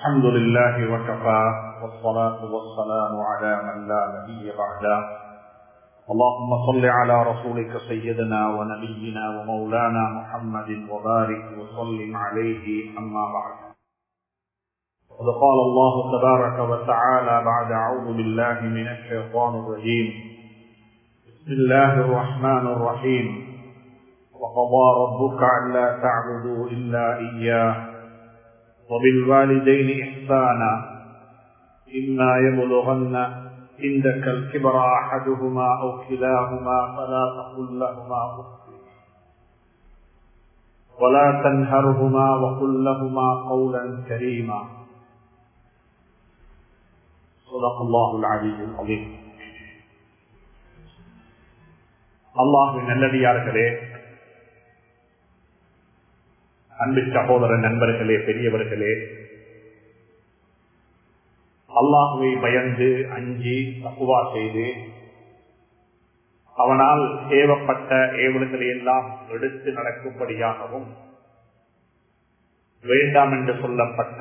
الحمد لله وكفى والصلاة والسلام على من لا نبي بعده اللهم صل على رسولك سيدنا ونبينا ومولانا محمد وبارك وسلم عليه أما بعد وقد قال الله تبارك وتعالى بعد أعوذ بالله من الشيطان الرجيم بسم الله الرحمن الرحيم وقضى ربك ألا تعبدوا إلا إياه وبالوالدين إحسانا إما يبلغن عندك الكبر أحدهما أو كلاهما فلا تقل لهما أف ولا تنهرهما وقل لهما قولا كريما صدق الله العلي العظيم அல்லாஹின் நல்லடியார்களே அன்பு சகோதர நண்பர்களே பெரியவர்களே அல்லாஹுவை பயந்து அஞ்சி தப்புவா செய்து அவனால் ஏவப்பட்ட ஏவல்களை எல்லாம் எடுத்து நடக்கும்படியாகவும் வேண்டாம் என்று சொல்லப்பட்ட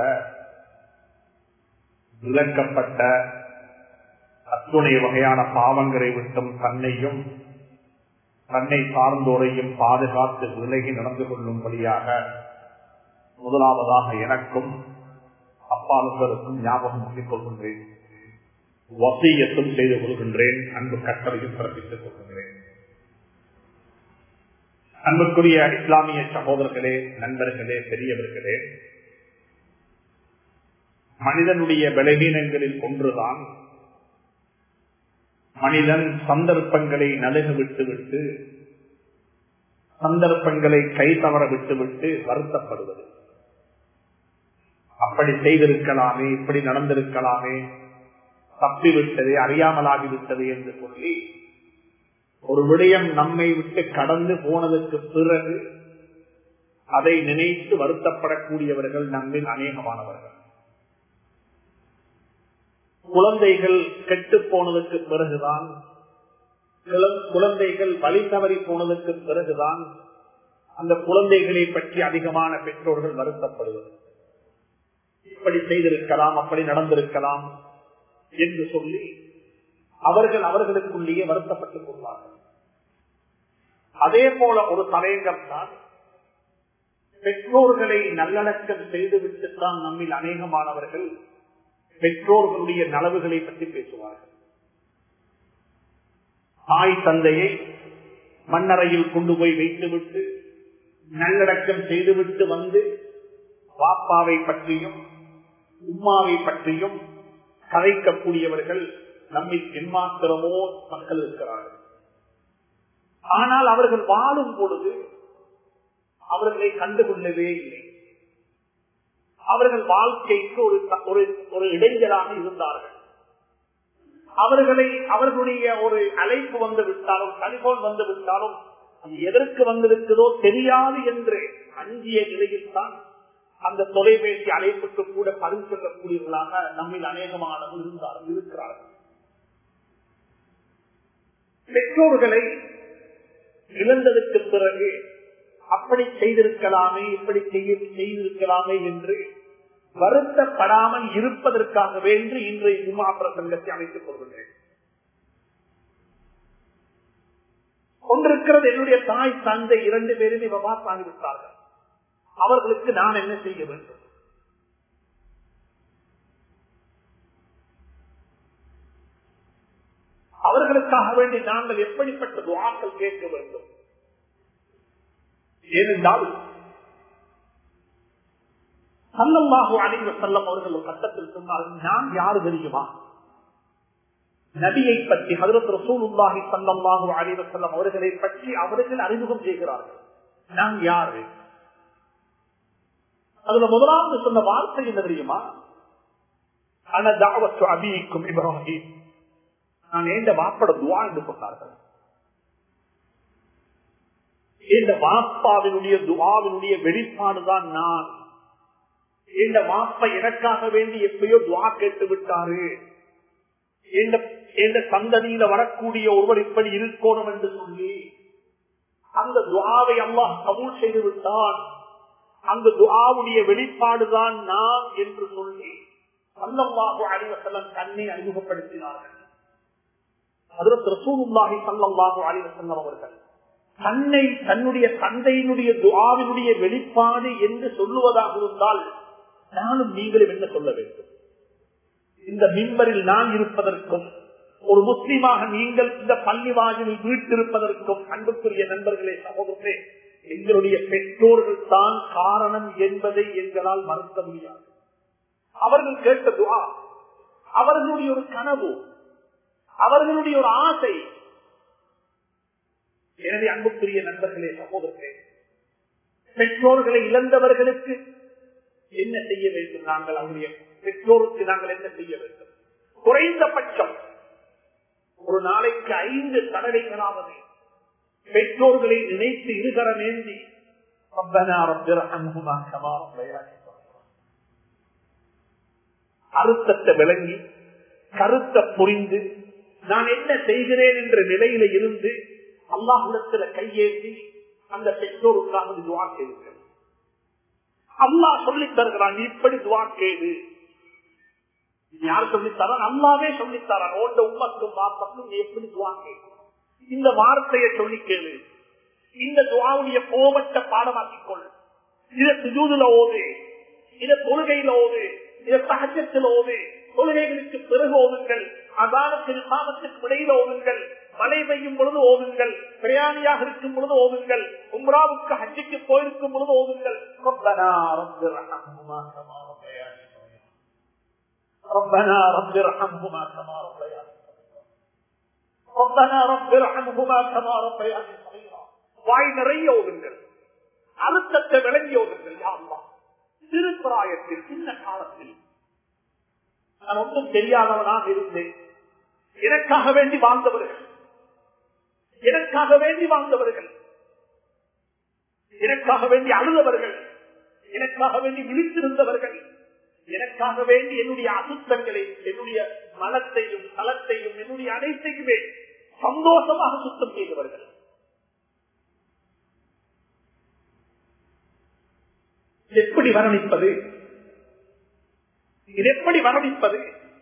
விளக்கப்பட்ட அத்துணை வகையான பாவங்களை விட்டும் தன்னையும் தன்னை சார்ந்தோரையும் பாதுகாத்து விலகி நடந்து கொள்ளும்படியாக முதலாவதாக எனக்கும் அப்பாலுக்கும் ஞாபகம் பண்ணிக் கொள்கின்றேன் வசியத்தும் செய்து கொள்கின்றேன் அன்பு கட்டளையும் பிறப்பித்துக் கொள்கின்றேன் அன்புக்குரிய இஸ்லாமிய சகோதரர்களே நண்பர்களே பெரியவர்களே மனிதனுடைய பலவீனங்களில் ஒன்றுதான் மனிதன் சந்தர்ப்பங்களை நலுக விட்டுவிட்டு சந்தர்ப்பங்களை கை தவற விட்டுவிட்டு வருத்தப்படுவது அப்படி செய்திருக்கலாமே இப்படி நடந்திருக்கலாமே தப்பிவிட்டது அறியாமலாகிவிட்டது என்று சொல்லி ஒரு விடயம் நம்மை விட்டு கடந்து போனதற்கு பிறகு அதை நினைத்து வருத்தப்படக்கூடியவர்கள் நம்மில் அநேகமானவர்கள் குழந்தைகள் கெட்டு போனதுக்கு பிறகுதான் குழந்தைகள் வழி தவறி போனதுக்கு பிறகுதான் அந்த குழந்தைகளை பற்றி அதிகமான பெற்றோர்கள் வருத்தப்படுவது இப்படி செய்திருக்கலாம் அப்படி நடந்திருக்கலாம் என்று சொல்லி அவர்கள் அவர்களுக்குள்ளேயே வருத்தப்பட்டுக் கொள்வார்கள் அதே போல ஒரு தலையங்கம் தான் பெற்றோர்களை நல்லடக்கம் செய்துவிட்டுத்தான் நம்மில் அநேகமானவர்கள் பெற்றோர்களுடைய நலவுகளை பற்றி பேசுவார்கள் தாய் தந்தையை மண்ணறையில் கொண்டு போய் வைத்துவிட்டு நல்லடக்கம் செய்துவிட்டு வந்து பாப்பாவை பற்றியும் உம்மாவை பற்றியும் கதைக்கக்கூடியவர்கள் நம்மை என்மாத்திரமோ மக்கள் இருக்கிறார்கள் ஆனால் அவர்கள் வாழும் பொழுது அவர்களை கண்டுகொள்ளவே இல்லை அவர்கள் வாழ்க்கைக்கு ஒரு ஒரு இடைஞ்சலாக இருந்தார்கள் அவர்களை அவர்களுடைய ஒரு அழைப்பு வந்து விட்டாலும் டெலிபோன் வந்து விட்டாலும் அது எதற்கு வந்திருக்கிறதோ தெரியாது என்று அஞ்சிய நிலையில் தான் அந்த தொலைபேசி அழைப்புக்கு கூட பதில் சொல்லக்கூடியவர்களாக நம்மில் அநேகமானவர்கள் இருந்தார்கள் இருக்கிறார்கள் பெற்றோர்களை இழந்ததற்கு பிறகு அப்படி செய்திருக்கலாமே இப்படி செய்திருக்கலாமே என்று வருத்தப்படாமல் இருப்பதற்காக வேண்டி இன்றைய ஜுமா பிரசங்கத்தை அமைத்துக் கொள்கின்றேன் கொண்டிருக்கிறது என்னுடைய தாய் தந்தை இரண்டு பேருமே விவாசாகிவிட்டார்கள் அவர்களுக்கு நான் என்ன செய்ய வேண்டும் அவர்களுக்காக வேண்டி நாங்கள் எப்படிப்பட்ட துவாக்கள் கேட்க வேண்டும் ஏனென்றால் சல்லல்லாஹு அலைவ செல்லம் அவர்கள் ஒரு கட்டத்தில் சொன்னார்கள் நான் யாரு தெரியுமா நபியை பற்றி ஹதரத் ரசூலுல்லாஹி சல்லல்லாஹு அலைவ செல்லம் அவர்களை பற்றி அவர்கள் அறிமுகம் செய்கிறார்கள் நான் யாரு அதுல முதலாவது சொன்ன வார்த்தை என்ன தெரியுமா அனதாவத்து அபிக்கும் இப்ராஹிம் நான் ஏந்த வாப்பட துவா என்று சொன்னார்கள் இந்த வாப்பாவினுடைய துவாவினுடைய வெளிப்பாடுதான் நான் இந்த வாப்ப எனக்காக வேண்டி எப்பயோ துவா கேட்டு விட்டாரு இந்த சந்ததியில வரக்கூடிய ஒருவர் இப்படி இருக்கணும் என்று சொல்லி அந்த துவாவை அல்லாஹ் கபூல் செய்து விட்டான் அந்த துஆவுடைய வெளிப்பாடுதான் நான் என்று சொல்லி சல்லல்லாஹு அலைஹி வஸல்லம் தன்னை அறிமுகப்படுத்தினார்கள் ஹஜ்ரத் ரசூலுல்லாஹி ஸல்லல்லாஹு அலைஹி வஸல்லம் அவர்கள் தன்னை தன்னுடைய தந்தையினுடைய துஆவினுடைய வெளிப்பாடு என்று சொல்லுவதாக இருந்தால் நானும் நீங்களும் என்ன சொல்ல வேண்டும் இந்த மிம்பரில் நான் இருப்பதற்கும் ஒரு முஸ்லிமாக நீங்கள் இந்த பள்ளி வாயிலில் வீட்டிருப்பதற்கும் அன்புக்குரிய நண்பர்களே சகோதரர்களே எங்களுடைய பெற்றோர்கள் தான் காரணம் என்பதை எங்களால் மறுக்க முடியாது அவர்கள் கேட்ட துவா அவர்களுடைய ஒரு கனவு அவர்களுடைய ஒரு ஆசை எனவே அன்புக்குரிய நண்பர்களே சகோதரர்களே பெற்றோர்களை இழந்தவர்களுக்கு என்ன செய்ய வேண்டும் நாங்கள் அவருடைய பெற்றோருக்கு நாங்கள் என்ன செய்ய வேண்டும் குறைந்தபட்சம் ஒரு நாளைக்கு ஐந்து தடவைகளாவது பெற்றோர்களை நினைத்து இருகர நேர்ந்தி அறுத்தத்தை விளங்கி கருத்தை புரிந்து நான் என்ன செய்கிறேன் என்ற நிலையில இருந்து அல்லாஹிடத்துல கையேந்தி அந்த பெற்றோருக்காக துவா செய்கிறேன் அல்லாஹ் சொல்லி தருகிறான் இப்படி துவா கேடு யார் சொல்லித்தரான் அல்லாவே சொல்லித்தரான் ஓண்ட உம்மத்தும் பாப்பத்தும் நீ எப்படி துவா கேட்கணும் இந்த வார்த்தையை சொல்லி கேளு இந்த துவாவுடைய கோபத்தை பாடமாக்கிக் கொள் இத சுஜூதுல ஓது இத தொழுகையில ஓது இத சகஜத்தில் ஓது தொழுகைகளுக்கு பிறகு ஓதுங்கள் அதானத்தில் சாமத்துக்கு இடையில ஓதுங்கள் மழை பெய்யும் பொழுது ஓதுங்கள் பிரயாணியாக இருக்கும் பொழுது ஓதுங்கள் உம்ராவுக்கு ஹஜ்ஜிக்கு போயிருக்கும் பொழுது ஓதுங்கள் ربنا رب ارحمهما كما ربياني ربنا رب ارحمهما كما ربياني ربنا رب ارحمهما كما ربياني صغيرا வாய் நிறைய ஓதுங்கள் அழுத்தத்தை விளங்கி ஓதுங்கள் யாருமா சிறு பிராயத்தில் சின்ன காலத்தில் நான் ஒன்றும் தெரியாதவனாக இருந்தேன் எனக்காக வேண்டி வாழ்ந்தவர்கள் எனக்காக வேண்டி வாழ்ந்தவர்கள் எனக்காக வேண்டி அழுதவர்கள் எனக்காக வேண்டி விழித்திருந்தவர்கள் எனக்காக வேண்டி என்னுடைய அசுத்தங்களை என்னுடைய மனத்தையும் தளத்தையும் என்னுடைய அனைத்தையுமே சந்தோஷமாக சுத்தம் செய்தவர்கள் எப்படி வர்ணிப்பது இது எப்படி வர்ணிப்பது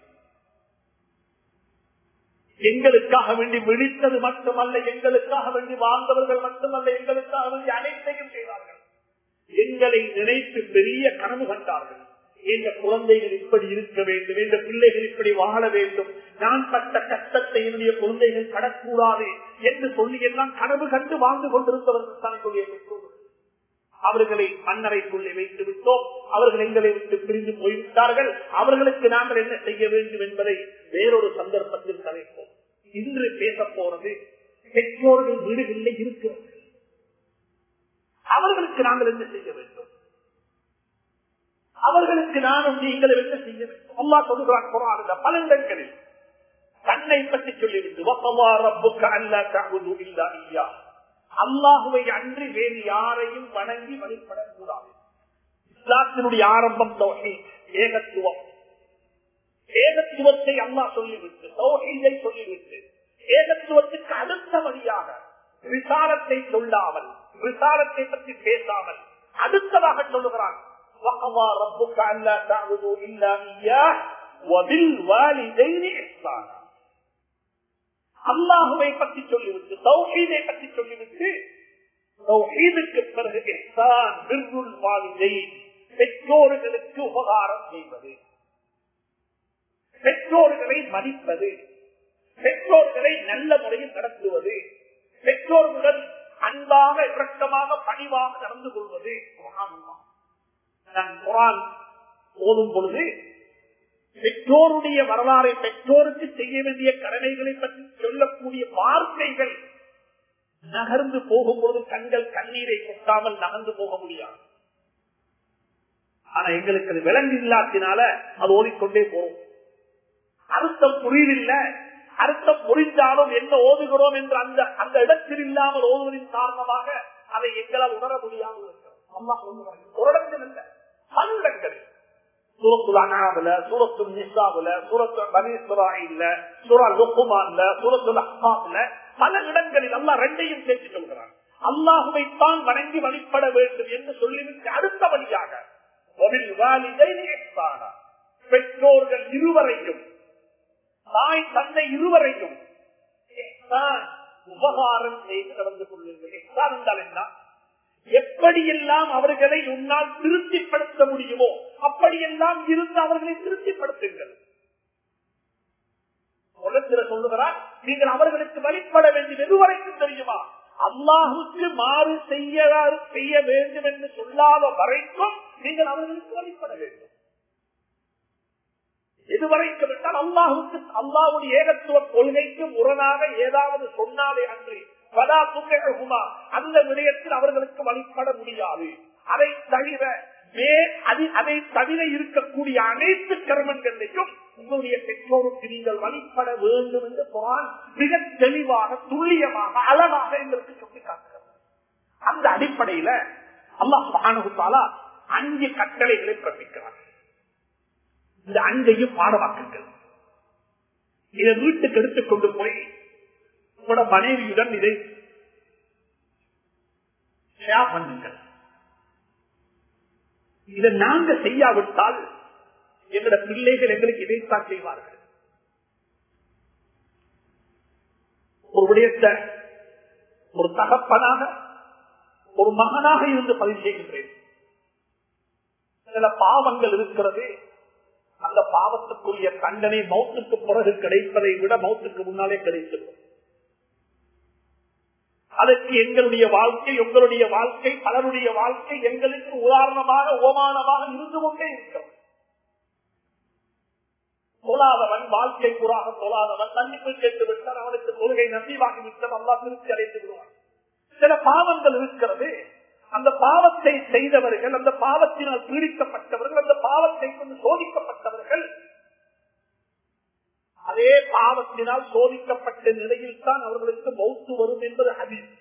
எங்களுக்காக வேண்டி விழித்தது மட்டுமல்ல எங்களுக்காக வேண்டி வாழ்ந்தவர்கள் மட்டுமல்ல எங்களுக்காக வேண்டி அனைத்தையும் செய்தார்கள் எங்களை நினைத்து பெரிய கனவு கண்டார்கள் இந்த குழந்தைகள் இப்படி இருக்க வேண்டும் இந்த பிள்ளைகள் இப்படி வாழ வேண்டும் நான் பட்ட கஷ்டத்தை என்னுடைய குழந்தைகள் கடக்கூடாது என்று சொல்லி எல்லாம் கனவு கண்டு வாழ்ந்து கொண்டிருந்தவர்கள் தான் என்னுடைய பெற்றோர்கள் அவர்களை மன்னரைக்குள்ளே வைத்து விட்டோம் அவர்கள் எங்களை விட்டு பிரிந்து போய்விட்டார்கள் அவர்களுக்கு நாங்கள் என்ன செய்ய வேண்டும் என்பதை வேறொரு சந்தர்ப்பத்தில் கலைப்போம் இன்று பேச போறது பெற்றோர்கள் வீடுகளில் இருக்கிறது அவர்களுக்கு நாங்கள் என்ன செய்ய வேண்டும் அவர்களுக்கு நானும் நீங்கள் என்ன செய்ய வேண்டும் அல்லா சொல்லுகிறான் குரான் பல இடங்களில் தன்னை பற்றி சொல்லிவிட்டு அல்லாஹுவை அன்றி வேறு யாரையும் வணங்கி வழிபடக்கூடாது இஸ்லாத்தினுடைய ஆரம்பம் தொகை ஏகத்துவம் ஏகத்துவத்தை அல்லா சொல்லிவிட்டு சௌஹீதை சொல்லிவிட்டு ஏகத்துவத்துக்கு அடுத்த வழியாக விசாரத்தை சொல்லாமல் விசாரத்தை பற்றி பேசாமல் அடுத்ததாக சொல்லுகிறான் وقضى ربك ألا تعبدوا إلا إياه وبالوالدين إحسانا அல்லாஹுவை பற்றி சொல்லிவிட்டு சௌஹீதை பற்றி சொல்லிவிட்டு சௌஹீதுக்கு பிறகு இஹ்சான் பிர்ருல் வாலிதை பெற்றோர்களுக்கு உபகாரம் செய்வது பெற்றோர்களை மதிப்பது பெற்றோர்களை நல்ல முறையில் நடத்துவது பெற்றோர்களுடன் அன்பாக இரக்கமாக பணிவாக நடந்து கொள்வது நான் குரான் ஓதும் பொழுது பெற்றோருடைய வரலாறை பெற்றோருக்கு செய்ய வேண்டிய கடமைகளை பற்றி சொல்லக்கூடிய வார்த்தைகள் நகர்ந்து போகும்பொழுது கண்கள் கண்ணீரை கொட்டாமல் நகர்ந்து போக முடியாது ஆனா எங்களுக்கு அது விலங்கு இல்லாத்தினால அது ஓடிக்கொண்டே போகும் அர்த்தம் புரியவில்லை அர்த்தம் புரிந்தாலும் என்ன ஓதுகிறோம் என்று அந்த அந்த இடத்தில் இல்லாமல் ஓதுவதின் காரணமாக அதை எங்களால் உணர முடியாமல் இருக்கிறோம் அம்மா சொல்லுவாங்க ஒரு இடத்தில் இல்லை பல இடங்களில் சூரத்து அனாவுல சூரத்து நிசாவுல சூரத்து பனீஸ்வராயில சூரா லுக்குமான்ல சூரத்து அஹ்மாப்ல பல இடங்களில் அல்லா ரெண்டையும் சேர்த்து சொல்கிறான் அல்லாஹுவை தான் வணங்கி வழிபட வேண்டும் என்று சொல்லிவிட்டு அடுத்தபடியாக ஒவில் வாலிதைன் இஹ்சானா. பெற்றோர்கள் இருவரையும் தாய் தந்தை இருவரையும் இஹ்சான், உபகாரம் செய்து நடந்து கொள்ளுங்கள் இஹ்சான் என்றால் என்ன எப்படியெல்லாம் அவர்களை உன்னால் திருப்திப்படுத்த முடியுமோ அப்படியெல்லாம் இருந்து அவர்களை திருப்திப்படுத்துங்கள் உலகத்தில் சொல்லுகிறார் நீங்கள் அவர்களுக்கு வழிபட வேண்டியது எதுவரைக்கும் தெரியுமா அல்லாஹுக்கு மாறு செய்ய செய்ய வேண்டும் என்று சொல்லாத வரைக்கும் நீங்கள் அவர்களுக்கு வழிபட வேண்டும் எதுவரைக்கும் என்றால் அல்லாஹுக்கு அல்லாஹுடைய ஏகத்துவ கொள்கைக்கு முரணாக ஏதாவது சொன்னாலே அன்றி பதா துங்ககுமா அந்த விடயத்தில் அவர்களுக்கு வழிபட முடியாது அதை தவிர வே அது- அதை தவிர இருக்கக்கூடிய அனைத்து கர்மங்களையும் உங்களுடைய பெற்றோருக்கு நீங்கள் வழிபட வேண்டும் என்று குரான் மிக தெளிவாக துல்லியமாக அழகாக எங்களுக்கு சுட்டிக்காட்டுகிறது அந்த அடிப்படையில அல்லாஹ் சுப்ஹானஹு அஞ்சு கட்டளைகளை பிறப்பிக்கிறார் இந்த அஞ்சையும் பாடமாக்குங்கள் இதை வீட்டுக்கு எடுத்துக்கொண்டு போய் உங்களோட மனைவியுடன் இதை ஷேர் பண்ணுங்கள் இதை நாங்க செய்யாவிட்டால் எங்களோட பிள்ளைகள் எங்களுக்கு இதைத்தான் செய்வார்கள் ஒரு விடயத்தை ஒரு தகப்பனாக ஒரு மகனாக இருந்து பதிவு செய்கின்றேன் சில பாவங்கள் இருக்கிறது அந்த பாவத்துக்குரிய தண்டனை மௌத்துக்கு பிறகு கிடைப்பதை விட மௌத்துக்கு முன்னாலே கிடைத்திருக்கும் அதற்கு எங்களுடைய வாழ்க்கை உங்களுடைய வாழ்க்கை பலருடைய வாழ்க்கை எங்களுக்கு உதாரணமாக ஓமானமாக இருந்து கொண்டே இருக்கிறது தொழாதவன் வாழ்க்கை புறாக தொழாதவன் மன்னிப்பு கேட்டு விட்டால் அவனுக்கு தொழுகை நம்பிவாகி விட்டால் அல்லா திருப்தி அடைத்து விடுவான் சில பாவங்கள் இருக்கிறது அந்த பாவத்தை செய்தவர்கள் அந்த பாவத்தினால் பீடிக்கப்பட்டவர்கள் அந்த பாவத்தை கொண்டு சோதிக்கப்பட்டவர்கள் அதே பாவத்தினால் சோதிக்கப்பட்ட நிலையில் தான் அவர்களுக்கு மௌத்து வரும் என்பது ஹதீஸ்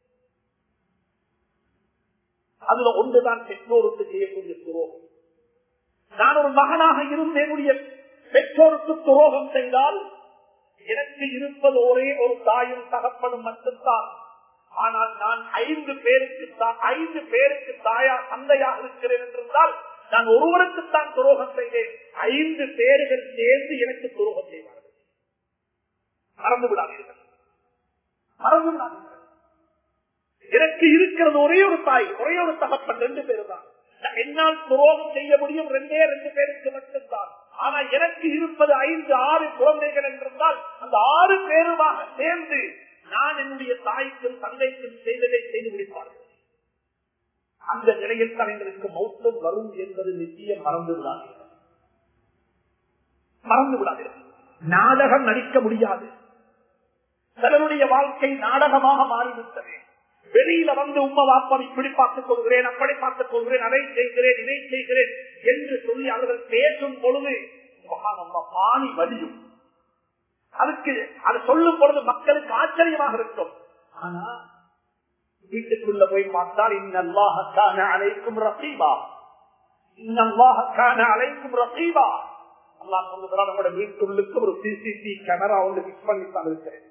அதுல ஒன்றுதான் பெற்றோருக்கு செய்யக்கூடிய துரோகம் நான் ஒரு மகனாக இருந்து என்னுடைய பெற்றோருக்கு துரோகம் செய்தால் எனக்கு இருப்பது ஒரே ஒரு தாயும் தகப்பனும் மட்டும்தான் ஆனால் நான் ஐந்து பேருக்கு தா- ஐந்து பேருக்கு தாயா தந்தையாக இருக்கிறேன் என்றிருந்தால் நான் ஒருவருக்குத்தான் துரோகம் செய்தேன் ஐந்து பேர்கள் சேர்ந்து எனக்கு துரோகம் செய்வார்கள் மறந்து விடாதீர்கள் மறந்து விடாதீர்கள் எனக்கு இருக்கிறது ஒரே ஒரு தாய் ஒரே ஒரு தகப்பன் ரெண்டு பேரு தான் என்னால் துரோகம் செய்ய முடியும் ரெண்டே ரெண்டு பேருக்கு மட்டும்தான் ஆனா எனக்கு இருப்பது ஐந்து ஆறு குழந்தைகள் என்றிருந்தால் அந்த ஆறு பேருமாக சேர்ந்து நான் என்னுடைய தாய்க்கும் தந்தைக்கும் செய்ததை செய்து முடிப்பார்கள் அந்த நிலையில் தான் எங்களுக்கு மௌத்தம் வரும் என்பது நிச்சயம் மறந்து விடாதீர்கள் மறந்து விடாதீர்கள் நாடகம் நடிக்க முடியாது சிலருடைய வாழ்க்கை நாடகமாக மாறிவிட்டது வெளியில வந்து உம்ம வாப்பனை இப்படி பார்த்துக் கொள்கிறேன் அப்படி பார்த்துக் கொள்கிறேன் அதை செய்கிறேன் இதை செய்கிறேன் என்று சொல்லி அவர்கள் பேசும் பொழுது சுப்ஹானல்லாஹ், பாணி வலியும் அதுக்கு அது சொல்லும் பொழுது மக்களுக்கு ஆச்சரியமாக இருக்கும் ஆனா வீட்டுக்குள்ள போய் பார்த்தால் இன்னல்லாஹ கான அலைக்கும் ரசீபா இன்னல்லாஹ கான அலைக்கும் ரசீபா அல்லாஹ் சொல்லுகிறான் நம்முடைய வீட்டுள்ளுக்கு ஒரு சிசிடி கேமரா ஒன்று பிக்ஸ் பண்ணித்தான் இருக்கிறேன்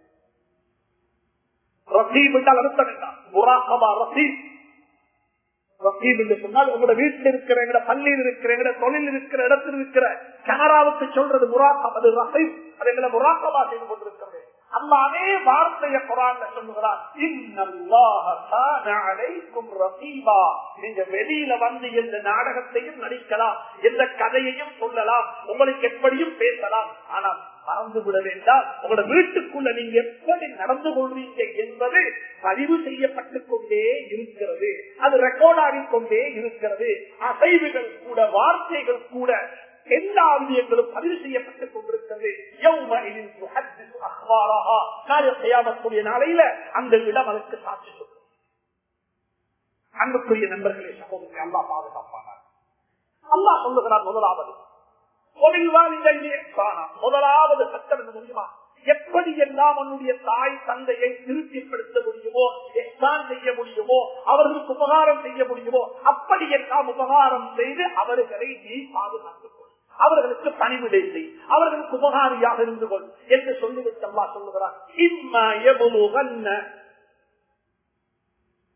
ரசீப் என்றால் அர்த்தம் என்ன முராகபா ரசீப் ரசீப் என்று சொன்னால் உங்களோட வீட்டில் இருக்கிற எங்கட பள்ளியில் இருக்கிற எங்கட தொழில் இருக்கிற இடத்தில் இருக்கிற கேமராவுக்கு சொல்றது முராகம் அது ரசீப் அது எங்களை முராகபா செய்து கொண்டிருக்கிறது அல்ல அதே வார்த்தையை குரான் சொல்லுகிறார் இன்னல்லாஹ கான அலைக்கும் ரசீபா நீங்க வெளியில வந்து எந்த நாடகத்தையும் நடிக்கலாம் எந்த கதையையும் சொல்லலாம் உங்களுக்கு எப்படியும் பேசலாம் ஆனால் மறந்து விட வேண்டாம் உங்களோட வீட்டுக்குள்ள நீங்க எப்படி நடந்து கொள்வீங்க என்பது பதிவு செய்யப்பட்டுக் கொண்டே இருக்கிறது அது ரெக்கார்ட் ஆகிக்கொண்டே இருக்கிறது அசைவுகள் கூட வார்த்தைகள் கூட எல்லா விஷயங்களும் பதிவு செய்யப்பட்டுக் கொண்டிருக்கிறது யௌமஇதின் துஹத்திஸு அக்பாரஹா. நாளை கியாமத்துடைய நாளையில அந்த இடம் அதற்கு சாட்சி சொல்லும் அன்புக்குரிய நண்பர்களே சகோதரி அல்லா பாதுகாப்பானார் அல்லாஹ் சொல்லுகிறார் முதலாவது தொழில் வாழ்க்கையிலே காணாம். முதலாவது சட்டம் என்ன தெரியுமா எப்படி எல்லாம் உன்னுடைய தாய் தந்தையை திருப்திப்படுத்த முடியுமோ எல்லாம் செய்ய முடியுமோ அவர்களுக்கு உபகாரம் செய்ய முடியுமோ அப்படி எல்லாம் உபகாரம் செய்து அவர்களை நீ பாதுகாத்துக் கொள் அவர்களுக்கு பணிவிடை செய் அவர்களுக்கு உபகாரியாக இருந்து கொள் என்று சொல்லிவிட்டு அல்லா சொல்லுகிறார் இம்மா எவ்வளவு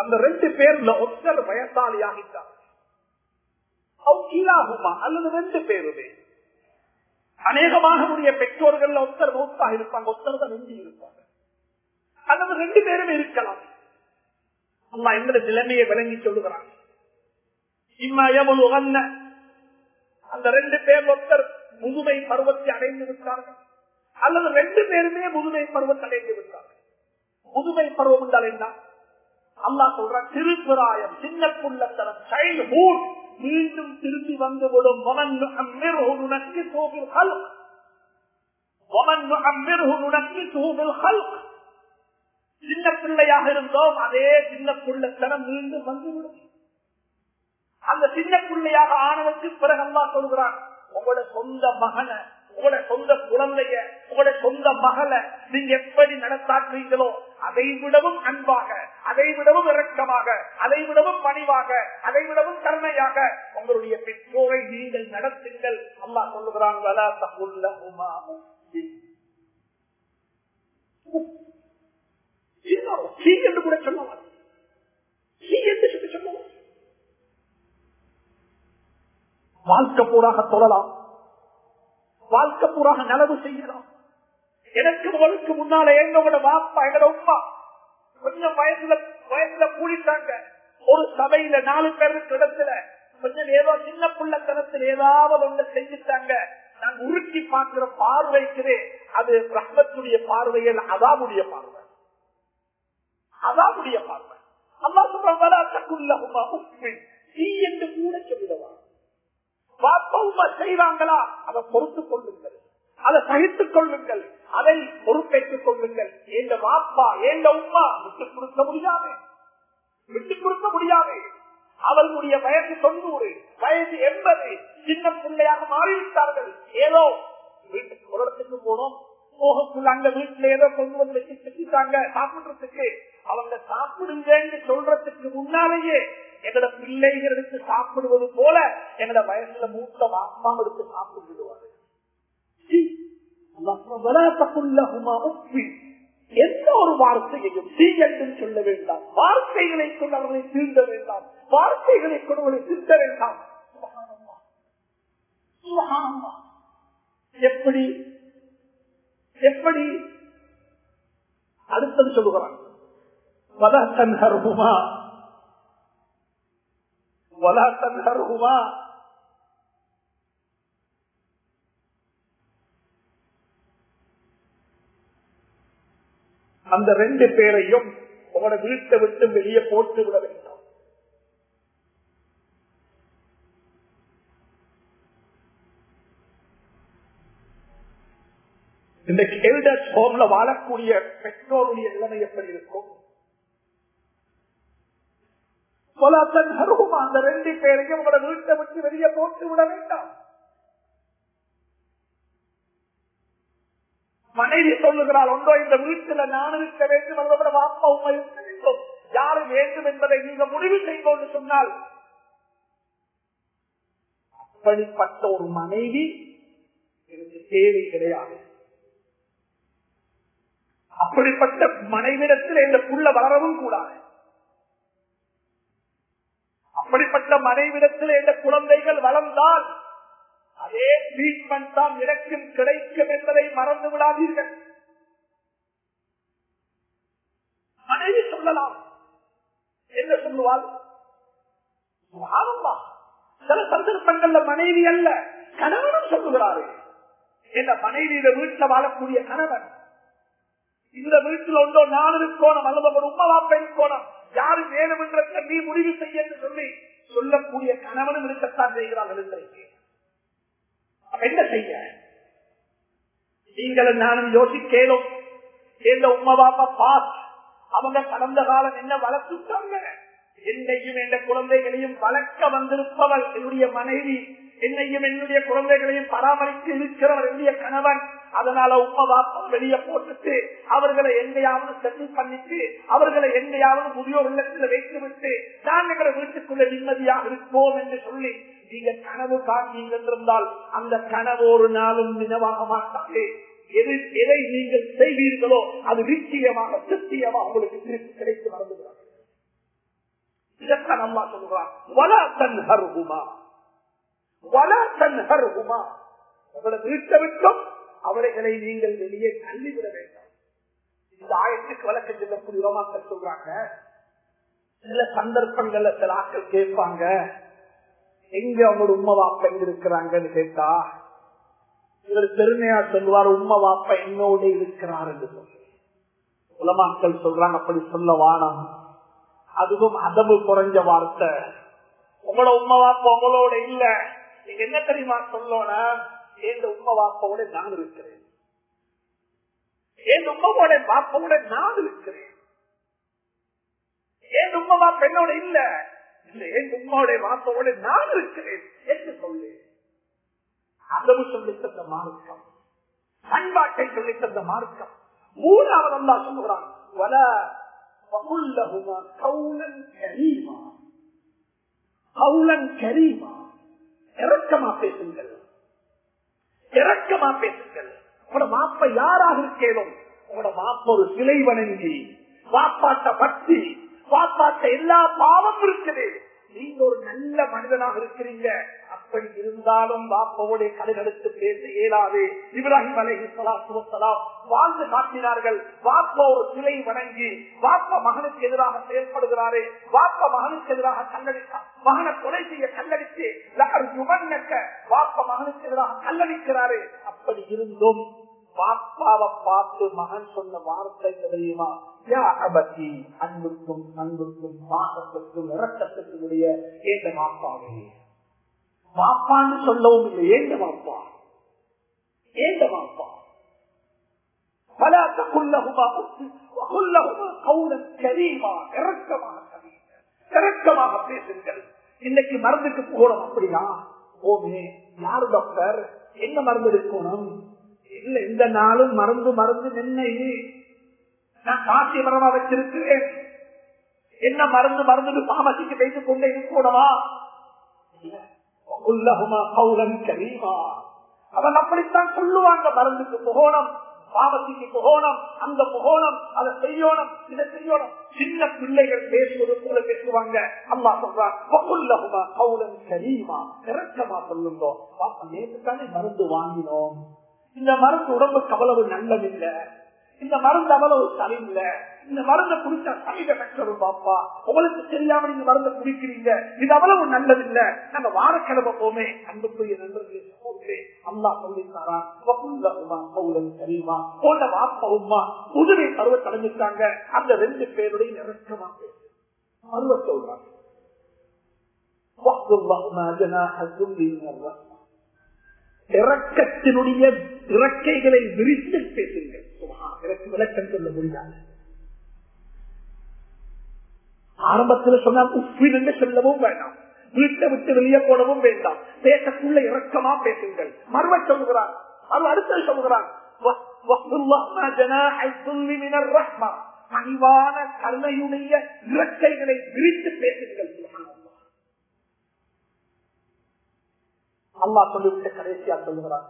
அந்த ரெண்டு பேர்ல ஒத்தர் வயசாளி ஆகிட்டார் அல்லது ரெண்டு பேருமே அநேகமாக உடைய பெற்றோர்கள் ஒத்தர் மௌத்தாக இருப்பாங்க ஒத்தர் தான் நெஞ்சி இருப்பாங்க அல்லது ரெண்டு பேரும் இருக்கலாம் அம்மா எந்த நிலைமையை விளங்கி சொல்லுகிறாங்க இம்மயமுல் அந்த ரெண்டு பேர் ஒருத்தர் முதுமை பருவத்தை அடைந்து விட்டார்கள் அல்லது ரெண்டு பேருமே முதுமை பருவத்தை அடைந்து விட்டார்கள் முதுமை பருவம் என்றால் என்ன அல்லா சொல்ற திருப்பிராயம் சின்ன புள்ளத்தனம் சைல்ட்ஹுட் மீண்டும் திரும்பி வந்துவிடும் சின்ன பிள்ளையாக இருந்தோம் அதே சின்ன புள்ளத்தனம் மீண்டும் வந்துவிடும் அந்த சின்ன பிள்ளையாக ஆனதுக்கு பிறகு அல்லா சொல்கிறான் உங்களோட சொந்த மகனை உங்களோட சொந்த குழந்தைய உங்களோட சொந்த மகளை நீங்க எப்படி நடத்தாக்குறீங்களோ அதை விடவும் அன்பாக அதை விடவும் இறக்கமாக அதை விடவும் பணிவாக அதை விடவும் கருணையாக உங்களுடைய பெற்றோரை நீங்கள் நடத்துங்கள் அல்லா சொல்லுகிறான் என்று கூட சொல்லுவாங்க என்று சொல்லுவாங்க வாழ்க்கை பூராக தொழலாம் வாழ்க்கை பூராக நலவு செய்யலாம் எனக்கு உங்களுக்கு முன்னால எங்களோட வாப்பா எங்களோட உமா கொஞ்சம் வயசுல வயசுல கூடிட்டாங்க ஒரு சபையில நாலு பேருக்கு இடத்துல கொஞ்சம் ஏதோ சின்ன புள்ளத்தனத்தில் ஏதாவது ஒன்று செஞ்சுட்டாங்க நான் உருக்கி பார்க்கிற பார்வைக்கிறே அது ரஹ்மத்துடைய பார்வையில் அதாவுடைய பார்வை அதாவுடைய பார்வை அம்மா சொல்றாங்க என்று கூட சொல்லிடுவாங்க வாப்பா செய்வாங்களா அதை பொறுத்துக் கொள்ளுங்கள் அதை சகித்துக் கொள்ளுங்கள் அதை பொறுப்பேற்றுக் கொள்ளுங்கள் எங்க வாப்பா எங்க உமா விட்டுக் கொடுக்க முடியாது விட்டுக் கொடுக்க முடியாது அவர்களுடைய வயசு தொண்ணூறு வயசு எண்பது சின்ன பிள்ளையாக மாறிவிட்டார்கள் ஏதோ வீட்டுக்கு ஒரு இடத்துக்கு போனோம் போகக்குள்ள அங்க வீட்டுல ஏதோ கொண்டு வந்து வச்சு திட்டாங்க சாப்பிடுறதுக்கு அவங்க சாப்பிடுங்கன்னு சொல்றதுக்கு முன்னாலேயே எங்களோட பிள்ளைகளுக்கு சாப்பிடுவது போல எங்களோட வயசுல மூத்த அம்மா எடுத்து சாப்பிடுவாரு எந்த ஒரு வார்த்தையையும் தீ என்று சொல்ல வேண்டாம் வார்த்தைகளை கொண்டு அவர்களை தீண்ட வேண்டாம் வார்த்தைகளை கொண்டு அவர்களை திருத்த வேண்டாம் எப்படி எப்படி அடுத்தது சொல்லுகிறான் வல தன்ஹர்ஹுமா வலா தன்ஹர்ஹுமா அந்த ரெண்டு பேரையும் உங்களோட வீட்டை விட்டு வெளியே போட்டு விட வேண்டாம் இன்றைக்கு எல்டர்ஸ் ஹோம்ல வாழக்கூடிய பெற்றோருடைய நிலைமை எப்படி இருக்கும் அந்த ரெண்டு பேரையும் உங்களோட வீட்டை விட்டு வெளியே போட்டு விட வேண்டாம் மனைவி சொல்லுகிறாள் ஒன்றோ இந்த வீட்டில் நான் இருக்க வேண்டும் அல்லது அப்பா உண்மை இருக்க வேண்டும் யாரு வேண்டும் என்பதை நீங்க முடிவு செய்வோம் சொன்னால் அப்படிப்பட்ட ஒரு மனைவி எனக்கு தேவை கிடையாது அப்படிப்பட்ட மனைவிடத்தில் இந்த புள்ள வளரவும் கூடாது அப்படிப்பட்ட மனைவிடத்தில் இந்த குழந்தைகள் வளர்ந்தால் அதே ட்ரீட்மெண்ட் தான் எனக்கும் கிடைக்கும் என்பதை மறந்து விடாதீர்கள் மனைவி சொல்லலாம் என்ன சொல்லுவாள் சில சந்தர்ப்பங்கள்ல மனைவி அல்ல கணவனும் சொல்லுகிறாரு இந்த மனைவி இந்த வீட்டில் வாழக்கூடிய கணவன் இந்த வீட்டில் ஒன்றோ நான் இருக்கோணும் அல்லது ஒரு உண்மவாப்ப இருக்கோணும் யாரு வேணும் என்ற நீ முடிவு செய்ய என்று சொல்லி சொல்லக்கூடிய கணவனும் இருக்கத்தான் செய்கிறார்கள் இன்றைக்கு என்ன செய்ய நீங்களும் நானும் யோசிக்கேனும் எந்த உமா பாப்பா பாஸ் அவங்க கடந்த காலம் என்ன வளர்த்துட்டாங்க என்னையும் எந்த குழந்தைகளையும் வளர்க்க வந்திருப்பவள் என்னுடைய மனைவி என்னையும் என்னுடைய குழந்தைகளையும் பராமரித்து இருக்கிறவர் என்னுடைய கணவன் அதனால உமா பாப்பா வெளியே போட்டுட்டு அவர்களை எங்கேயாவது செட்டில் பண்ணிட்டு அவர்களை எங்கேயாவது முதியோர் இல்லத்தில் வைத்து விட்டு நான் எங்களை வீட்டுக்குள்ள நிம்மதியாக இருப்போம் என்று சொல்லி நீங்க கனவு காண்பீங்க என்றிருந்தால் அந்த கனவு ஒரு நாளும் நினைவாக மாட்டாது எது எதை நீங்கள் செய்வீர்களோ அது நிச்சயமாக சித்தியமாக உங்களுக்கு திருப்பி கிடைத்து மறந்துகிறார்கள் இதற்கான அம்மா சொல்லுகிறான் வலா தன்ஹர்ஹுமா வலா தன்ஹர்ஹுமா உங்களை வீட்டை விட்டும் அவர்களை நீங்கள் வெளியே தள்ளிவிட வேண்டாம் இந்த ஆயத்துக்கு வழக்கு செல்லக்கூடிய உலமாக்கள் சொல்றாங்க சில சந்தர்ப்பங்கள்ல சில ஆட்கள் கேட்பாங்க எங்க அவங்களோட உண்மை வாப்ப எங்க இருக்கிறாங்கன்னு கேட்டா இவர் பெருமையா சொல்லுவார் உண்மை வாப்ப என்னோட இருக்கிறார் என்று சொல்லி உலமாக்கள் சொல்றாங்க அப்படி சொல்ல வானம் அதுவும் அதவு குறைஞ்ச வார்த்தை உங்களோட உண்மை வாப்ப உங்களோட இல்ல நீங்க என்ன தெரியுமா சொல்லோனா எந்த உண்மை வாப்போட நான் இருக்கிறேன் என் உண்மையோட வாப்போட நான் இருக்கிறேன் என் உண்மை வாப்ப என்னோட இல்ல இல்ல என் உண்மையோட வாப்போட நான் இருக்கிறேன் என்று சொல்லு அதவு சொல்லி தந்த மார்க்கம் பண்பாட்டை சொல்லி தந்த மார்க்கம் மூணாவது அல்லா சொல்லுகிறான் வல வகுல்லஹுமா கவுலன் கரீமா கவுலன் கரீமா இறக்கமா பேசுங்கள் இறக்கமா பேசுங்கள் உங்களோட மாப்ப யாராக இருக்கேனும் உங்களோட மாப்ப ஒரு சிலை வணங்கி வாப்பாட்ட பக்தி வாப்பாட்ட எல்லா பாவம் இருக்குது நீங்க ஒரு நல்ல மனிதனாக இருக்கிறீங்க அப்படி இருந்தாலும் வாப்பவோட கடுகடுத்து பேச இயலாது இப்ராஹிம் அலஹி சலாத்துலாம் வாழ்ந்து காட்டினார்கள் வாப்ப ஒரு சிலை வணங்கி வாப்ப மகனுக்கு எதிராக செயல்படுகிறாரே வாப்ப மகனுக்கு எதிராக கல்லடித்தார் மகனை கொலை செய்ய கல்லடித்து வாப்ப மகனுக்கு எதிராக கல்லடிக்கிறாரே அப்படி இருந்தும் பாப்பாவை பார்த்து மகன் சொன்ன வார்த்தை தெரியுமா யா அபதி அன்புக்கும் அன்புக்கும் பாசத்துக்கும் இறக்கத்துக்கும் உடைய ஏந்த மாப்பாவே மாப்பான்னு சொல்லவும் இல்லை ஏந்த மாப்பா ஏந்த மாப்பா இறக்கமாக பேசுங்கள் இன்னைக்கு மருந்துக்கு போகணும் அப்படியா ஓமே யாரு டாக்டர் என்ன மருந்து எடுக்கணும் இல்ல இந்த நாளும் மருந்து மருந்து நின்னை நான் காசி மரமா வச்சிருக்கிறேன் என்ன மருந்து மருந்து பாமசிக்கு வைத்துக் கொண்டே இருக்கணுமா கரீமா அவன் அப்படித்தான் சொல்லுவாங்க மருந்துக்கு புகோணம் பாவத்திக்கு புகோணம் அந்த புகோணம் அதை செய்யணும் இதை செய்யணும் சின்ன பிள்ளைகள் பேசுவது போல பேசுவாங்க அம்மா சொல்றாங்க கவுலன் கரீமா இறக்கமா சொல்லுங்க பாப்பா நேற்று தானே மருந்து வாங்கினோம் இந்த மருந்து உடம்புக்கு அவ்வளவு நல்லதில்ல இந்த மருந்து அவ்வளவு சரியில்ல இந்த மருந்தை குடிச்சா சமீப கஷ்டம் பாப்பா உங்களுக்கு தெரியாம நீங்க மருந்தை குடிக்கிறீங்க இது அவ்வளவு நல்லதில்ல நம்ம வாரக்கிழமை போமே அன்புக்குரிய நண்பர்களே அம்மா சொல்லித்தாரா தெரியுமா போல வாப்பா உமா புதுமை பருவ தலைஞ்சிட்டாங்க அந்த ரெண்டு பேருடைய நெருக்கமா பேசு பருவ சொல்றாங்க இறக்கத்தினுடைய இறக்கைகளை விரித்து பேசுங்கள் எனக்கு விளக்கம் சொல்ல முடியாது ஆரம்பத்தில் சொன்னால் உப்பின் என்று சொல்லவும் வேண்டாம் வீட்டை விட்டு வெளியே போடவும் வேண்டாம் பேசக்குள்ள இறக்கமா பேசுங்கள் மறுவ சொல்லுகிறார் அது அடுத்தது சொல்லுகிறார் பணிவான கருணையுடைய இறக்கைகளை விரித்து பேசுங்கள் அல்லா சொல்லிவிட்டு கடைசியா சொல்லுகிறார்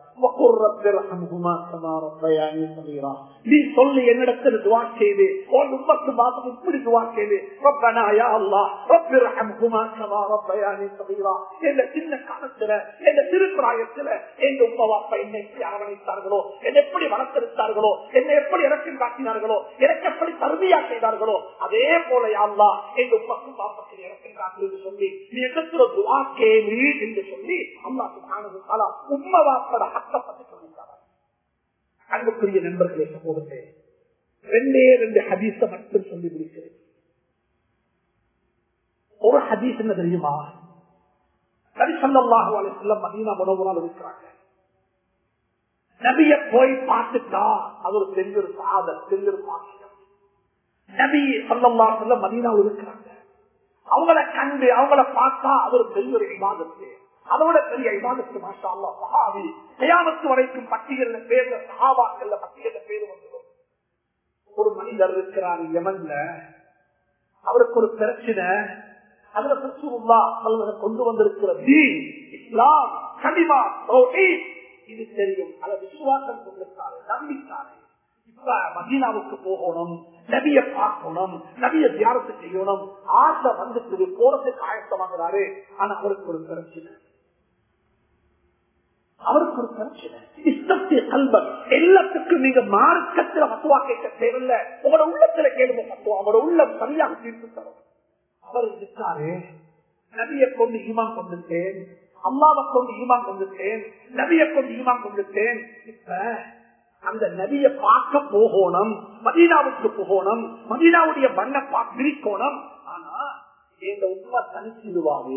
நீ சொல்லி என்னிடத்தில் துவா செய்து உன் உம்மத்து மாதம் இப்படி துவா செய்து ரப்பனாயா அல்லா ரப்பிர் ஹம்ஹுமா கமா ரப்பயானி சகீரா என்ற சின்ன காலத்துல என்ற திருப்பிராயத்துல எங்க உம்ம வாப்பா என்னை எப்படி அரவணைத்தார்களோ என்னை எப்படி வளர்த்தெடுத்தார்களோ என்னை எப்படி இறக்கம் காட்டினார்களோ எனக்கு எப்படி தருமையா செய்தார்களோ அதே போல யாழ்லா எங்க உம்மக்கும் பாப்பத்தில் இறக்கம் காட்டு என்று சொல்லி நீ இடத்துல துவா கேளு என்று சொல்லி அல்லா சுகானது உம்ம வாப்பட ஹத்தப்பட்டு சொல்லிட்டார் அன்புக்குரிய நண்பர்களே சகோதரே ரெண்டே ரெண்டு ஹதீஸ மட்டும் சொல்லி முடிக்கிறேன் ஒரு ஹதீஸ் என்ன தெரியுமா கரிசல்லாஹு அலிஸ்லம் மதீனா முடவுனால் இருக்கிறாங்க நபிய போய் பார்த்துட்டா அது ஒரு பெரிய ஒரு சாத பெரிய ஒரு பாக்கியம் நபி சல்லல்லா சொல்ல மதீனாவில் இருக்கிறாங்க அவங்கள கண்டு அவங்கள பார்த்தா அது ஒரு பெரிய ஒரு விவாதத்து அதோட பெரிய விவாதத்து மாஷா அல்லா சஹாவி கயாமத்து வரைக்கும் பட்டியல்ல பேர்ல சஹாபாக்கள்ல பட்டியல்ல பேர் வந்துடும் ஒரு மனிதர் இருக்கிறார் யமன்ல அவருக்கு ஒரு பிரச்சனை அதுல கிறிஸ்துவா அவர்களை கொண்டு வந்திருக்கிற தீன் இஸ்லாம் கனிமா இது தெரியும் அதை விசுவாசம் கொண்டிருக்காரு நம்பித்தாரு இப்ப மதீனாவுக்கு போகணும் நபிய பார்க்கணும் நபிய தியானத்தை செய்யணும் ஆசை வந்துட்டு போறதுக்கு ஆயத்தமாகிறாரு ஆனா அவருக்கு ஒரு பிரச்சனை அவருக்கு ஒரு பிரச்சனை இஷ்டத்திய கல்வன் எல்லாத்துக்கும் நீங்க மார்க்கத்துல மத்துவா கேட்க தேவையில்ல உங்களோட உள்ளத்துல கேளுங்க மத்துவா அவரோட உள்ளம் சரியாக தீர்ப்பு தரும் அவர் இருக்காரு நபியை கொண்டு ஈமான் கொண்டுட்டேன் அம்மாவை கொண்டு ஈமான் கொண்டுட்டேன் நபியை கொண்டு ஈமான் கொண்டுட்டேன் இப்ப அந்த நபிய பார்க்க போகணும் மதீனாவுக்கு போகணும் மதீனாவுடைய மண்ணை பிரிக்கணும் ஆனா எங்க உண்மை தனிச்சிடுவாரு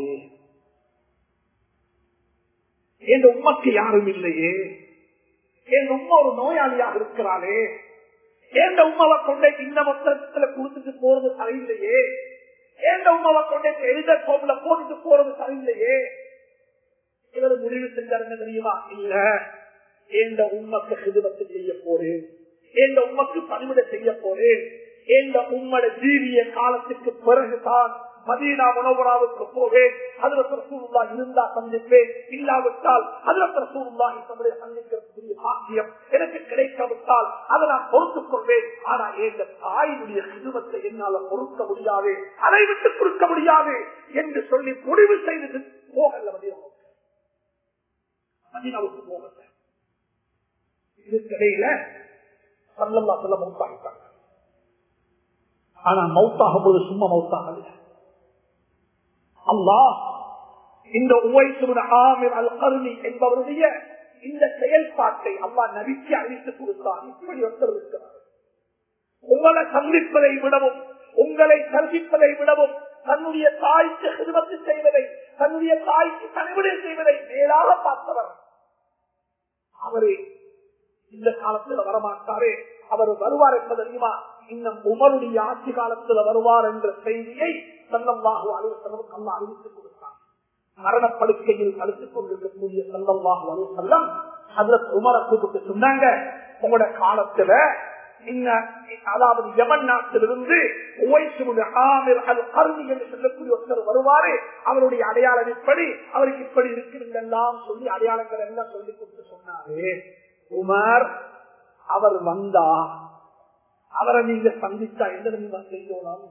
எங்க உண்மைக்கு யாரும் இல்லையே எங்க உண்மை ஒரு நோயாளியாக இருக்கிறாரே எந்த உண்மாவை கொண்டே இந்த மொத்தத்துல கொடுத்துட்டு போறது சரியில்லையே எந்த உண்மாவை கொண்டே எழுத கோவில போட்டுட்டு போறது சரியில்லையே இவர் முடிவு செஞ்சாருங்க தெரியுமா இல்ல எந்த உண்மைக்கு சிதுவத்தை செய்ய போறேன் எந்த உண்மைக்கு பணிவிட செய்ய போறேன் எந்த உம்மட ஜீவிய காலத்துக்கு பிறகுதான் மதீனா உணவராவுக்கு போவேன் அதுல ரசூலுல்லா இருந்தா சந்திப்பேன் இல்லாவிட்டால் அதுல ரசூலுல்லா தம்முடைய சந்திக்கிறதுக்குரிய பாக்கியம் எனக்கு கிடைக்காவிட்டால் அதை நான் பொறுத்துக் கொள்வேன் ஆனா எங்க தாயினுடைய சிதுவத்தை என்னால பொறுக்க முடியாது அதை விட்டு கொடுக்க முடியாது என்று சொல்லி முடிவு செய்து போகல மதீனாவுக்கு மதீனாவுக்கு போகல இதுக்கிடையில சல்லல்லா சொல்ல மௌத்தாகிட்டாங்க ஆனா மௌத்தாகும் போது சும்மா மௌத்தாகல அல்லா இந்த உவைசுடன் ஆமிர் அல் கருணி என்பவருடைய இந்த செயல்பாட்டை அல்லா நபிக்கு அறிவித்து கொடுத்தார் இப்படி ஒருத்தர் இருக்கிறார் உங்களை சந்திப்பதை விடவும் உங்களை சந்திப்பதை விடவும் தன்னுடைய தாய்க்கு சிறுமத்து செய்வதை தன்னுடைய தாய்க்கு கனிவிடை செய்வதை மேலாக பார்த்தவர் அவரு இந்த காலத்துல வரமாட்டாரு அவர் வருவார் என்பது தெரியுமா இன்னும் உமருடைய ஆட்சி காலத்துல வருவார் என்ற செய்தியை சல்லம்வாகு அலுவலம் அல்ல அறிவித்துக் கொடுத்தார் மரணப்படுக்கையில் கருத்துக் கொண்டிருக்கக்கூடிய சல்லம்வாகு அலுவலம் அதுல உமரை கூப்பிட்டு சொன்னாங்க உங்களோட காலத்துல அதாவது யமன் நாட்டிலிருந்து என்று சொல்லக்கூடிய ஒருத்தர் வருவாரு அவருடைய அடையாளம் இப்படி அவருக்கு இப்படி இருக்கிறதெல்லாம் சொல்லி அடையாளங்கள் எல்லாம் சொல்லி கொடுத்து சொன்னாரு உமர் அவர் வந்தா அவரை நீங்க சந்திச்சா எந்த நீங்க செய்யலாம்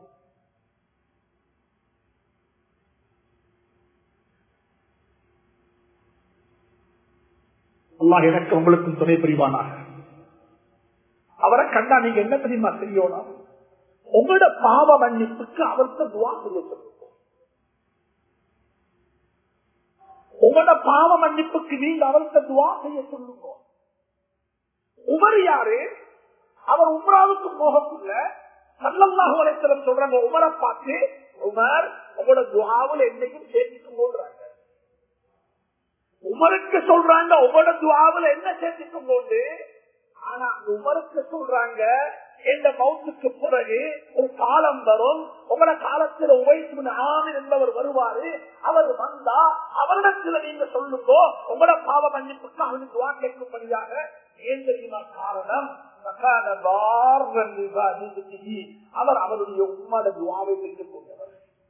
அல்லாஹ் எனக்கு உங்களுக்கும் துணை புரிவானாக அவரை கண்டா நீங்க என்ன தெரியுமா செய்யணும் உங்களோட பாவ மன்னிப்புக்கு அவருக்கு துவா செய்ய சொல்லுங்க உங்களோட பாவ மன்னிப்புக்கு நீங்க அவருக்கு துவா செய்ய சொல்லுங்க உமர் யாரு அவர் உமராவுக்கு போகக்குள்ள சல்லல்லாஹு அலைஹிஸ்ஸலாம் சொல்றாங்க உமரை பார்த்து உமர் உங்களோட துவாவில் என்னையும் சேர்த்துக்கும் போடுறாங்க உமருக்கு சொல்றாங்க உங்களோட துவாவில் என்ன சேர்த்துக்கும் போது ஆனா உமருக்கு சொல்றாங்க இந்த மௌத்துக்கு பிறகு ஒரு காலம் வரும் உங்களோட காலத்தில் உவைத்து ஆமின் என்பவர் வருவாரு அவர் வந்தா அவரிடத்துல நீங்க சொல்லுங்க உங்களோட பாவ மன்னிப்புக்கு அவனுக்கு துவா கேட்கும்படியாக ஏன் தெரியுமா காரணம் அவர் அவருடைய உம்மட துவாவை பெற்றுக் கொண்டவர்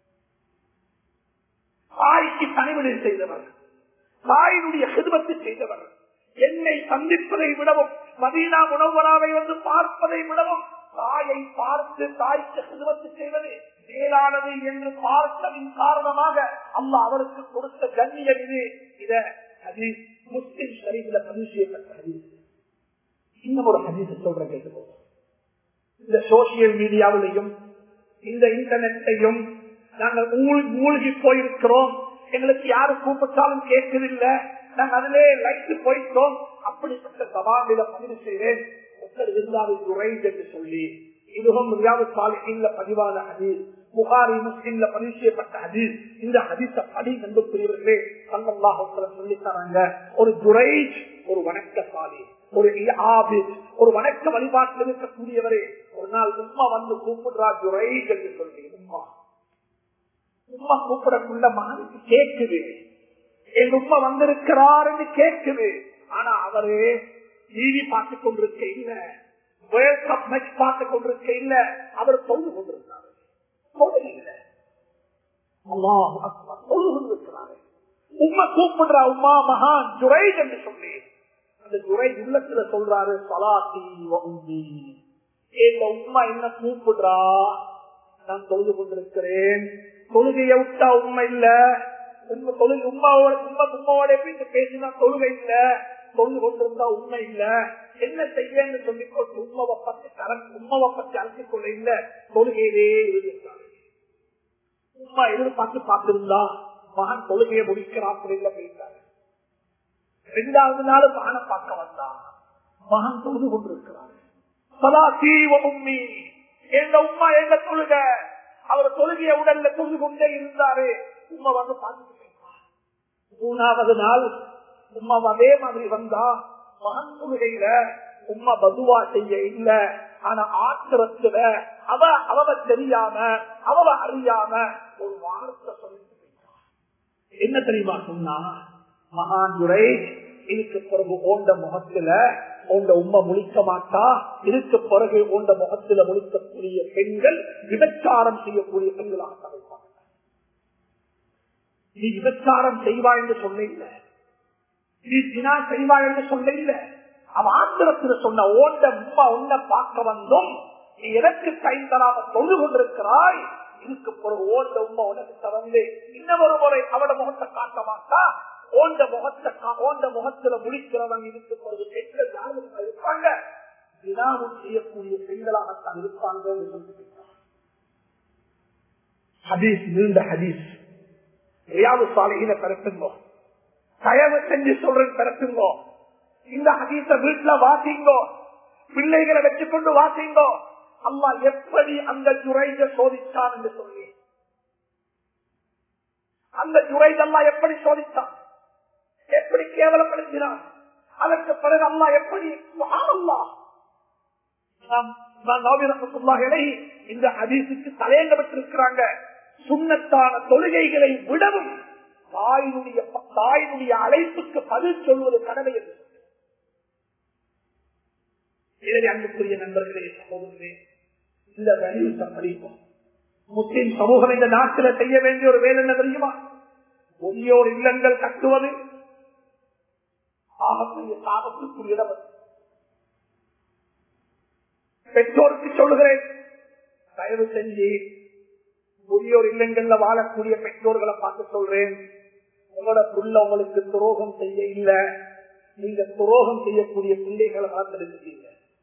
தாய்க்கு பணிவிடை செய்தவர் தாயினுடைய சிறுமத்தை செய்தவர் என்னை சந்திப்பதை விடவும் மதீனா உணவராவை வந்து பார்ப்பதை விடவும் தாயை பார்த்து தாய்க்கு சிறுமத்து செய்வது மேலானது என்று பார்த்ததின் காரணமாக அம்மா அவருக்கு கொடுத்த கண்ணியம் இது இத ஹதீஸ் முஸ்லிம் ஷரீஃப்ல பதிவு செய்யப்பட்ட ஹதீஸ் இன்னும் ஒரு ஹதீஸ் சொல்ற கேட்டுக்கோ இந்த சோசியல் மீடியாவிலையும் இந்த இன்டர்நெட்டையும் நாங்கள் மூழ்கி போயிருக்கிறோம் எங்களுக்கு யாரு கூப்பிட்டாலும் கேட்கவில்லை நாங்க அதிலே லைட்டு போயிட்டோம் அப்படிப்பட்ட சவாலில பதிவு செய்தேன் துறை என்று சொல்லி இதுவும் ரியாது சாலிஹின்ல பதிவான ஹதீஸ் புகாரி முஸ்லிம்ல பதிவு செய்யப்பட்ட ஹதீஸ் இந்த ஹதீஸ படி கண்டுபிடிவர்களே சல்லல்லாஹு சொல்லி தராங்க ஒரு துரைஜ் ஒரு வணக்கசாலி ஒரு ஆபித் ஒரு வணக்க வழிபாட்டில் இருக்கக்கூடியவரே ஒரு நாள் உம்மா வந்து கூப்பிடுறா துரைஜ் என்று சொல்லி உம்மா உம்மா கூப்பிடக்குள்ள மகனுக்கு கேட்குது எங்க உம்மா வந்திருக்கிறார் என்று கேட்குது ஆனா அவரு டிவி பார்த்து கொண்டிருக்க இல்ல வேர்ல்ட் கப் மேட்ச் பார்த்து கொண்டிருக்க இல்ல அவர் தொழுது கொண்டிருந்தார் தொழில் இல்ல தொழுது கொண்டிருக்கிறாரு உம்மா கூப்பிடுறா உமா மகான் ஜுரை என்று சொல்லி அந்த ஜுரை உள்ளத்துல சொல்றாரு சலாத்தி வந்தி எங்க உமா என்ன கூப்பிடுறா நான் தொழுது கொண்டிருக்கிறேன் தொழுகையை விட்டா உண்மை இல்ல உண்மை தொழுகை உமாவோட உண்மை உமாவோட எப்படி பேசினா தொழுகை இல்ல தொழுது கொண்டிருந்தா உண்மை இல்ல என்ன செய்யன்னு சொல்லி போட்டு உண்மவை பத்தி கரண்ட் உண்மவை பத்தி அழைத்துக் கொள்ள இல்ல தொழுகையிலே இருந்தாரு உண்மை எதிர்பார்த்து பார்த்திருந்தா மகன் தொழுகையை முடிக்கிறான் அப்படின்னு போயிட்டாரு ரெண்டாவது நாள் மகனை பார்க்க வந்தான் மகன் தொழுது கொண்டிருக்கிறார் சதா தீவ உம்மி எங்க உமா எங்க தொழுக அவர் தொழுகைய உடல்ல தொழுது கொண்டே இருந்தாரு உமா வந்து பார்த்துட்டு மூணாவது நாள் உமா அதே மாதிரி வந்தா மகன் தொழுகையில உமா பதுவா செய்ய இல்ல ஆனா ஆத்திரத்துல அவ அவ தெரியாம அவ அறியாம ஒரு வார்த்தை சொல்லிட்டு என்ன தெரியுமா சொன்னா மகான் துரை இதுக்கு பிறகு ஓண்ட முகத்துல ஓண்ட உண்மை முழிக்க மாட்டா இதுக்கு பிறகு ஓண்ட முகத்துல முழிக்கக்கூடிய பெண்கள் விபச்சாரம் செய்யக்கூடிய பெண்களாக தவிர்ப்பாங்க நீ விபச்சாரம் செய்வா என்று சொல்ல இல்லை நீ தினா செய்வா என்று சொல்ல இல்லை அவன் ஆத்திரத்தில் சொன்ன ஓண்ட உண்மை உன்னை பார்க்க வந்தோம் நீ எனக்கு கை தராம தொழுது கொண்டிருக்கிறாய் இதுக்கு பிறகு ஓண்ட உண்மை உனக்கு தவந்து இன்னொரு முறை அவட முகத்தை காட்ட மாட்டா ஓண்ட முகத்தை ஓண்ட முகத்துல முடிக்கிறவன் இதுக்கு பிறகு பெண்கள் யாரும் இருப்பாங்க வினாவும் செய்யக்கூடிய பெண்களாகத்தான் இருப்பாங்க என்று சொல்லிட்டு ஹதீஸ் நீண்ட ஹதீஸ் ரியாது சாலையில பிறத்துங்கோ தயவு செஞ்சு சொல்றேன் பிறத்துங்கோ இந்த ஹதீச வீட்டுல வாசிங்கோ பிள்ளைகளை வச்சுக்கொண்டு வாசிங்கோ அம்மா எப்படி அந்த ஜுரைஜ சோதித்தான் என்று சொல்லி அந்த ஜுரைஜல்லா எப்படி சோதித்தான் எப்படி கேவலப்படுத்தினான் அதற்கு பிறகு அம்மா எப்படி இந்த அதிசுக்கு தலையங்கப்பட்டிருக்கிறாங்க சுண்ணத்தான தொழுகைகளை விடவும் தாயினுடைய தாயினுடைய அழைப்புக்கு பதில் சொல்வது கடமை என்று இதனை அன்புக்குரிய நண்பர்களே சகோதரர்களே இந்த வலியுறுத்த படிப்போம் முஸ்லிம் சமூகம் இந்த நாட்டில் செய்ய வேண்டிய ஒரு வேலை என்ன தெரியுமா முதியோர் இல்லங்கள் கட்டுவது ஆகக்கூடிய சாபத்துக்குரிய இடம் பெற்றோருக்கு சொல்லுகிறேன் தயவு செஞ்சு முதியோர் இல்லங்கள்ல வாழக்கூடிய பெற்றோர்களை பார்த்து சொல்றேன் உங்களோட புள்ள உங்களுக்கு துரோகம் செய்ய இல்ல நீங்க துரோகம் செய்யக்கூடிய பிள்ளைகளை வளர்த்திருக்கீங்க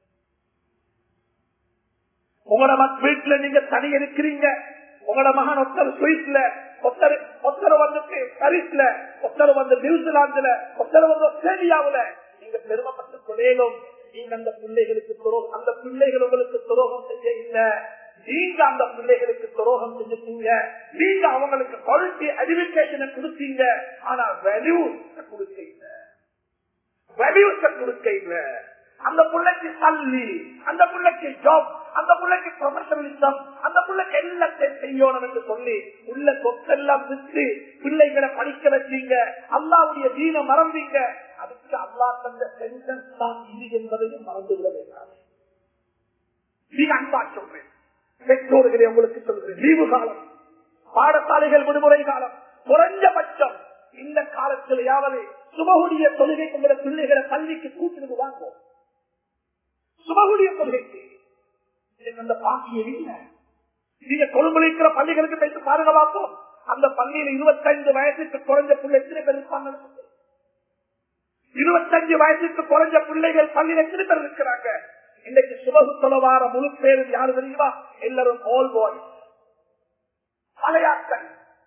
உங்களோட வீட்டுல நீங்க தனி இருக்கிறீங்க உங்களோட மகன் ஒத்தர் சுவிஸ்ல ஒத்தர் ஒத்தர் வந்துட்டு பரிஸ்ல ஒத்தர் வந்து நியூசிலாந்துல ஒத்தர் வந்து ஆஸ்திரேலியாவுல நீங்க பெருமைப்பட்டுக் கொள்ளேனும் நீங்க அந்த பிள்ளைகளுக்கு துரோகம் அந்த பிள்ளைகள் உங்களுக்கு துரோகம் செய்ய இல்ல நீங்க அந்த பிள்ளைகளுக்கு துரோகம் செஞ்சுட்டீங்க நீங்க அவங்களுக்கு குவாலிட்டி எஜுகேஷனை கொடுத்தீங்க ஆனா வேல்யூ கொடுக்க இல்ல வேல்யூஸ கொடுக்க இல்ல அந்த பிள்ளைக்கு தள்ளி அந்த பிள்ளைக்கு ஜாப் அந்த பிள்ளைக்கு ப்ரொஃபஷனலிசம் அந்த பிள்ளைக்கு எல்லாத்தையும் செய்யணும் என்று சொல்லி உள்ள சொத்தெல்லாம் விட்டு பிள்ளைகளை படிக்க வச்சீங்க அல்லாவுடைய தீன மறந்தீங்க அதுக்கு அல்லா தந்த சென்டென்ஸ் தான் இது என்பதையும் மறந்து விட வேண்டாம் நீங்க அன்பா சொல்றேன் பெற்றோர்களை உங்களுக்கு சொல்கிறேன் லீவு காலம் பாடசாலைகள் விடுமுறை காலம் குறைஞ்சபட்சம் இந்த காலத்திலேயாவது சுபகுடைய தொழுகைக்கு உங்களோட பிள்ளைகளை பள்ளிக்கு கூட்டிட்டு வாங்குவோம் சுபகுடைய தொழுகைக்கு அந்த பாக்கியம் இல்லை நீங்க கொழும்புல இருக்கிற பள்ளிகளுக்கு பேசி பாருங்க பார்ப்போம் அந்த பள்ளியில இருபத்தைந்து வயசுக்கு குறைஞ்ச பிள்ளை எத்தனை பேர் இருப்பாங்க இருபத்தஞ்சு வயசுக்கு குறைஞ்ச பிள்ளைகள் பள்ளியில் எத்தனை பேர் இருக்கிறாங்க இன்னைக்கு சுபகு தொலைவார முழு பேரும் யாரு தெரியுமா எல்லாரும் ஆல் பாய் மலையாக்கள்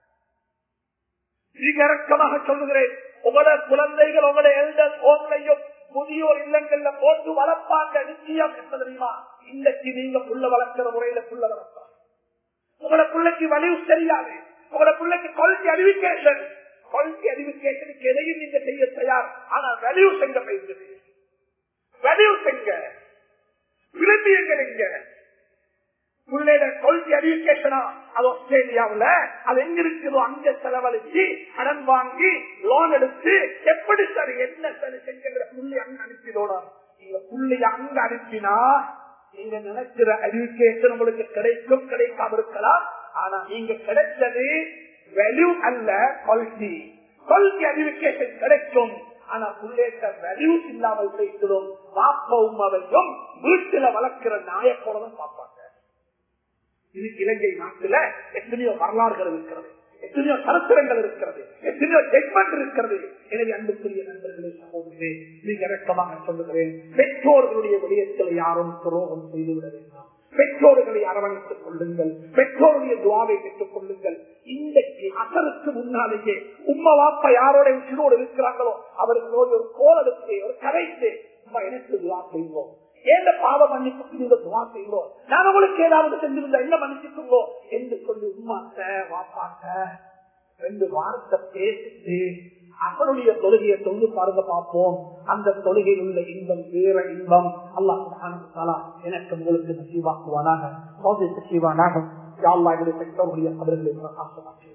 மிக இறக்கமாக சொல்லுகிறேன் உங்களோட குழந்தைகள் உங்களோட எல்டர் ஓங்களையும் முதியோர் இல்லங்கள்ல போட்டு வளர்ப்பாங்க நிச்சயம் என்ன தெரியுமா இன்னைக்கு நீங்க புள்ள வளர்க்கிற முறையில புள்ள வளர்ப்பாங்க உங்களோட பிள்ளைக்கு வலிவு தெரியாது உங்களோட பிள்ளைக்கு குவாலிட்டி எஜுகேஷன் குவாலிட்டி எஜுகேஷனுக்கு எதையும் நீங்க செய்ய தயார் ஆனா வலிவு செங்க போயிருந்தது வலிவு செங்க விரும்பியங்க நீங்க பிள்ளைட குவாலிட்டி எஜுகேஷனா அது ஆஸ்திரேலியாவுல அது எங்க இருக்குதோ அங்க செலவழிச்சு கடன் வாங்கி லோன் எடுத்து எப்படி சரி என்ன சரி செஞ்ச புள்ளி அங்க அனுப்பிடோட நீங்க புள்ளி அங்க அனுப்பினா நீங்க நினைக்கிற எஜுகேஷன் உங்களுக்கு கிடைக்கும் கிடைக்காம இருக்கலாம் ஆனா நீங்க கிடைச்சது வேல்யூ அல்ல குவாலிட்டி குவாலிட்டி எஜுகேஷன் கிடைக்கும் ஆனா புள்ளேட்ட வேல்யூஸ் இல்லாமல் பேசுறோம் பாப்ப உமாவையும் வீட்டுல வளர்க்கிற நாயக்கோடதான் பார்ப்பாங்க இது இலங்கை நாட்டுல எத்தனையோ வரலாறுகள் இருக்கிறது எத்தனையோ சரித்திரங்கள் இருக்கிறது எத்தனையோ ஜெக்மெண்ட் இருக்கிறது எனவே அன்புக்குரிய நண்பர்களே சகோதரே நீங்க இறக்கமாக சொல்லுகிறேன் பெற்றோர்களுடைய விடயத்தில் யாரும் துரோகம் செய்துவிட வேண்டாம் பெற்றோர்களை அரவணைத்துக் கொள்ளுங்கள் பெற்றோருடைய துவாவை பெற்றுக் கொள்ளுங்கள் இன்றைக்கு அசருக்கு முன்னாலேயே உம்மா வாப்பா யாரோட உச்சினோடு இருக்கிறாங்களோ அவர்களோடு ஒரு கோல் எடுத்து ஒரு கரைத்து உம்மா எனக்கு துவா செய்வோம் ஏந்த பாவ மன்னிப்புக்கு நீங்க துவா செய்வோம் நான் உங்களுக்கு ஏதாவது செஞ்சிருந்தா என்ன மன்னிச்சுக்கோங்க என்று சொல்லி உம்மாட்ட வாப்பாட்ட ரெண்டு வாரத்தை பேசிட்டு அவருடைய தொழுகையை தொழுது பாருங்க பார்ப்போம் அந்த தொழுகையில் உள்ள இன்பம் வேற இன்பம் அல்லாஹ் எனக்கு உங்களுக்கு நசீவாக்குவானாக சோதை செய்வானாக யாழ்லாவுடைய பெற்றோருடைய அவர்களை பிரகாசமாக்கி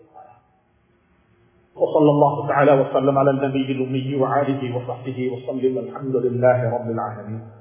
وصلى الله تعالى وسلم على النبي الأمي وآله وصحبه وسلم الحمد لله رب العالمين